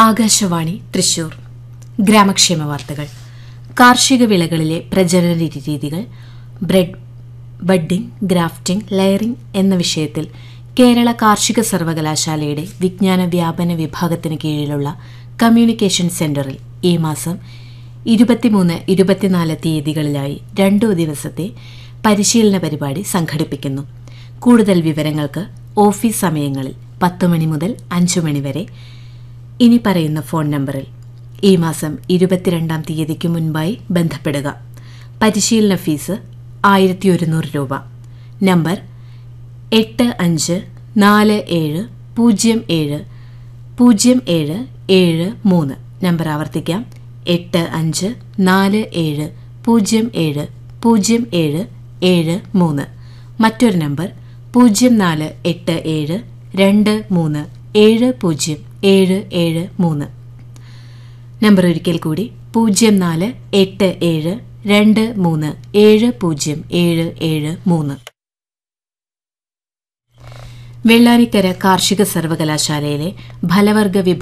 ആകാശവാണി തൃശൂർ ഗ്രാമക്ഷേമ വാർത്തകൾ കാർഷിക വിളകളിലെ പ്രജനന രീതികൾ ബ്രെഡ് ബഡ്ഡിംഗ് ഗ്രാഫ്റ്റിംഗ് ലെയറിംഗ് എന്ന വിഷയത്തിൽ കേരള കാർഷിക സർവകലാശാലയുടെ വിജ്ഞാന വ്യാപന വിഭാഗത്തിന് കീഴിലുള്ള കമ്മ്യൂണിക്കേഷൻ സെന്ററിൽ ഈ മാസം ഇരുപത്തിമൂന്ന് ഇരുപത്തിനാല് തീയതികളിലായി രണ്ടു ദിവസത്തെ പരിശീലന പരിപാടി സംഘടിപ്പിക്കുന്നു കൂടുതൽ വിവരങ്ങൾക്ക് ഓഫീസ് സമയങ്ങളിൽ പത്ത് മണി മുതൽ അഞ്ചു മണി വരെ ഇനി പറയുന്ന ഫോൺ നമ്പറിൽ ഈ മാസം ഇരുപത്തിരണ്ടാം തീയതിക്ക് മുൻപായി ബന്ധപ്പെടുക പരിശീലന ഫീസ് ആയിരത്തി ഒരുന്നൂറ് രൂപ നമ്പർ എട്ട് അഞ്ച് നാല് ഏഴ് പൂജ്യം ഏഴ് പൂജ്യം ഏഴ് ഏഴ് മൂന്ന് നമ്പർ ആവർത്തിക്കാം എട്ട് അഞ്ച് നാല് ഏഴ് പൂജ്യം ഏഴ് പൂജ്യം ഏഴ് ഏഴ് മൂന്ന് മറ്റൊരു നമ്പർ പൂജ്യം നാല് എട്ട് ഏഴ് രണ്ട് മൂന്ന് ഏഴ് പൂജ്യം ഏഴ് ഏഴ് മൂന്ന് നമ്പർ ഒരിക്കൽ കൂടി പൂജ്യം നാല് എട്ട് ഏഴ് രണ്ട് മൂന്ന് ഏഴ് പൂജ്യം ഏഴ് ഏഴ് മൂന്ന് വെള്ളാനിക്കര കാർഷിക സർവകലാശാലയിലെ ഫലവർഗ വിഭാഗം